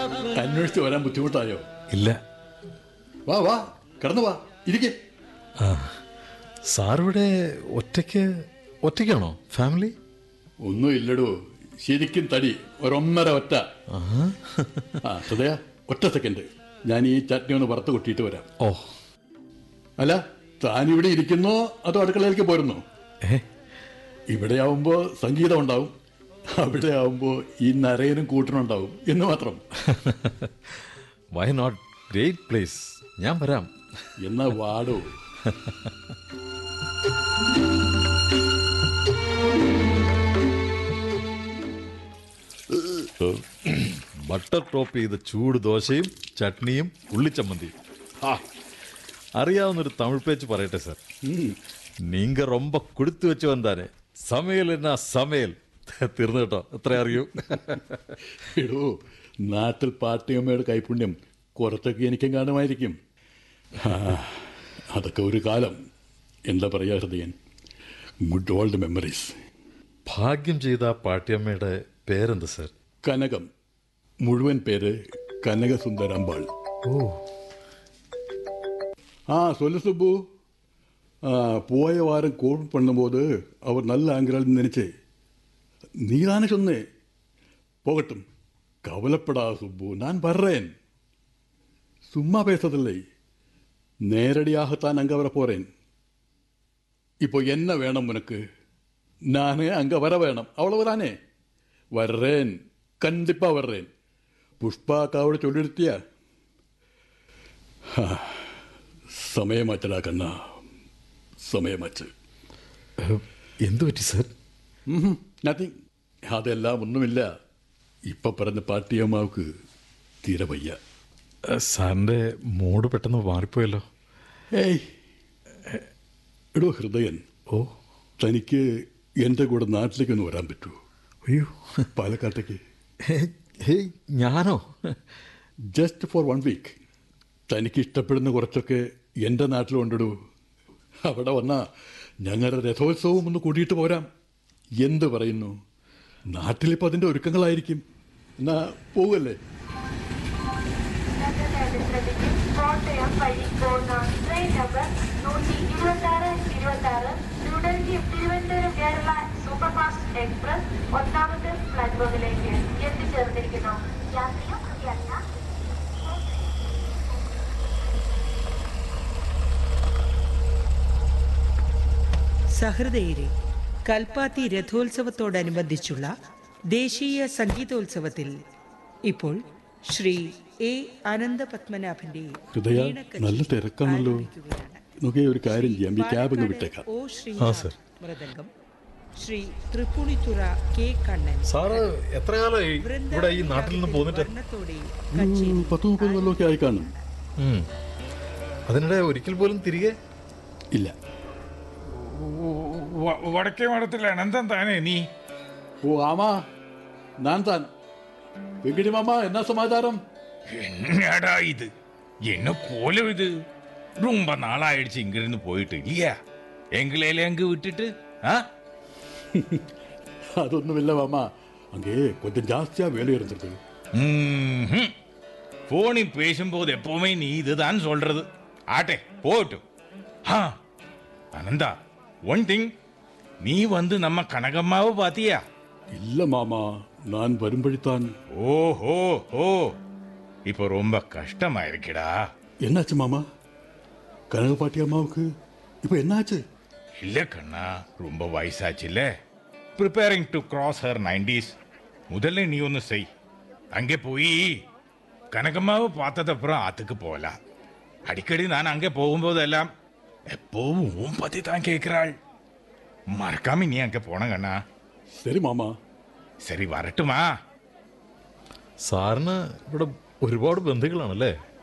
അന്വേഷിച്ച് വരാൻ ബുദ്ധിമുട്ടായോ ഇല്ല വാ വാ കിടന്നു വാ ഇരിക്കേ ആ സാറിവിടെ ഒറ്റയ്ക്ക് ഒറ്റയ്ക്കാണോ ഫാമിലി ഒന്നും ഇല്ലടോ ശരിക്കും തടി ഒരൊന്നര ഒറ്റ ആഹാ. ആ ഹൃദയ ഒറ്റ സെക്കൻഡ് ഞാൻ ഈ ചട്നി ഒന്ന് വറുത്ത് കൊട്ടിയിട്ട് വരാം ഓ അല്ല താൻ ഇവിടെ ഇരിക്കുന്നോ അതോ അടുക്കളയിലേക്ക് പോരുന്നോ ഏ ഇവിടെ ആവുമ്പോ സംഗീതം ഉണ്ടാവും അവിടെ ആവുമ്പോ ഈ നരയനും കൂട്ടനുണ്ടാവും എന്ന് മാത്രം വൈ നോട്ട് ഗ്രേറ്റ് പ്ലേസ് ഞാൻ വരാം എന്നാ വാടോ ബട്ടർ ടോപ്പ് ചെയ്ത ചൂട് ദോശയും ചട്നിയും ഉള്ളിച്ചമ്മന്തിയും ആ അറിയാവുന്നൊരു തമിഴ് പേച്ച് പറയട്ടെ സാർ നീങ്ക ரொம்ப കൊടുത്തു വെച്ച് വന്നാനെ സമയൽ എന്നാ സമയൽ തീർന്നു കേട്ടോ അത്ര അറിയൂ എടോ നാട്ടിൽ പാട്ടിയമ്മയുടെ കൈപുണ്യം കുറച്ചൊക്കെ എനിക്കും കാണുമായിരിക്കും ആ, അതൊക്കെ ഒരു കാലം എന്താ പറയാ ഹൃദയൻ ഗുഡ് ഓൾഡ് മെമ്മറീസ് ഭാഗ്യം ചെയ്ത ആ പാട്ടിയമ്മയുടെ പേരെന്ത് സാർ കനകം മുഴുവൻ പേര് കനകസുന്ദരമ്പാൾ ഓ ஆ சொல்லு சுப்பு ஆ, போய வாரம் கோல் பண்ணும்போது அவர் நல்ல ஆங்கிறாள் நினைச்சு நீதானே சொன்னே போகட்டும் கவலைப்படா சுப்பு நான் வர்றேன் சும்மா பேசதில்லை நேரடியாகத்தான் அங்கே வர போறேன் இப்போ என்ன வேணும் உனக்கு நானே அங்கே வர வேணும் அவ்வளவுதானே வர்றேன் கண்டிப்பா வர்றேன் புஷ்பா அக்காவோட சொல்லிருத்தியா സമയമാറ്റടാ കണ്ണ സമയമാറ്റ് ഏഹ്, എന്ത് പറ്റി സാർ നത്തിങ് അതെല്ലാം ഒന്നുമില്ല ഇപ്പൊ പറഞ്ഞ പാട്ടിയമ്മാവക്ക് തീരെ വയ്യ ഏഹ്, സാറിന്റെ മൂഡ് പെട്ടെന്ന് മാറിപ്പോയല്ലോ ഏയ് എടോ ഹൃദയൻ ഓ തനിക്ക് എൻ്റെ കൂടെ നാട്ടിലേക്ക് ഒന്ന് വരാൻ പറ്റുമോ അയ്യോ പാലക്കാട്ടേക്ക് ഹേയ്, ഹേയ് ഞാനോ ജസ്റ്റ് ഫോർ വൺ വീക്ക് തനിക്ക് ഇഷ്ടപ്പെടുന്ന കുറച്ചൊക്കെ എൻ്റെ നാട്ടിൽ കൊണ്ടിടൂ അവിടെ വന്നാ ഞങ്ങളുടെ രഥോത്സവം ഒന്ന് കൂടിയിട്ട് പോരാം എന്ത് പറയുന്നു നാട്ടിലിപ്പോൾ അതിൻ്റെ ഒരുക്കങ്ങളായിരിക്കും എന്നാ പോവല്ലേ ചരിത്രത്തിലേക്ക് കോട്ടയം വഴി പോകുന്ന ട്രെയിൻ നമ്പർ നൂറ്റി ഇരുപത്തി ആറ് ഇരുപത്തി ആറ് ന്യൂഡൽഹി തിരുവനന്തപുരം കേരള സൂപ്പർഫാസ്റ്റ് എക്സ്പ്രസ് ഒന്നാമത്തെ പ്ലാറ്റ്ഫോമിലേക്ക് എത്തിച്ചേർന്നിരിക്കുന്നു യാത്രിയും യാത്ര സഹൃദയരെ കൽപ്പാത്തി രഥോത്സവത്തോടനുബന്ധിച്ചുള്ള ദേശീയ സംഗീതോത്സവത്തിൽ ഇപ്പോൾ ശ്രീ എ അനന്തപത്മനാഭന്റെ ഹൃദയ വീണക്കച്ചേരി നല്ല തിരക്കാണല്ലോ ആരംഭിക്കുകയാണ്. നോക്കിയേ ഒരു കാര്യം ചെയ്യാം ഈ ക്യാബ് അങ്ങ് പാലക്കാട് വിട്ടേക്കാം ഒ ആ, Srinath sir. Mridangam Sri Tripunithura K Kannan sir എത്ര കാലമായി ഇവിടെ ഈ നാട്ടിൽ നിന്ന് പോന്നിട്ട് വർണ്ണത്തോടെ ഉം, കച്ചേരി പത്ത് മുപ്പത് കൊല്ലമൊക്കെ ആയി കാണും ഉം. അതിനിടെ ഒരിക്കൽ പോലും തിരികെ ഇല്ല വ- വടക്കേ മഠത്തിൽ അനന്തം താനേ നീ ഓ ആമാ ഞാൻ താൻ വെങ്കിടി മാമ എന്നാ സമാചാരം என்னடா இது என்ன கோலம் இது ரொம்ப நாளாயிடுச்சு இங்கிருந்து போயிட்டு இல்லையா எங்களையில எங்க விட்டுட்டு ஆ അതൊന്നുമില്ല മാമ அங்கே கொஞ்சம் ஜாஸ்தியா வேலை இருந்தது ம்ஹும். போனில் பேசும்போது எப்பவுமே நீ இதுதான் சொல்றது ஆட்டே போகட்டும் ஆ அனந்தா ஒன் திங் நீ வந்து நம்ம கனகம்மாவை பாத்தியா இல்ல மாமா நான் வரும்படித்தான் ஓஹோ ஹோ இப்போ ரொம்ப கஷ்டமா இருக்குடா என்னாச்சு மாமா கனகப்பாட்டி அம்மாவுக்கு இப்போ என்னாச்சு இல்ல கண்ணா ரொம்ப வயசாச்சுல்ல preparing to cross her nineties முதல்ல நீ ஒன்று செய் அங்கே போய் கனகம்மாவை பார்த்ததப்புறம் ஆத்துக்கு போகலாம் அடிக்கடி நான் அங்கே போகும்போதெல்லாம் எப்போவும் உன் பத்தி தான் கேட்கிறாள் மறக்காம நீ அங்கே போன கண்ணா சரி மாமா சரி வரட்டுமா സാറിന് ഇവിടെ ഒരുപാട് ബന്ധുക്കളാണല്ലേ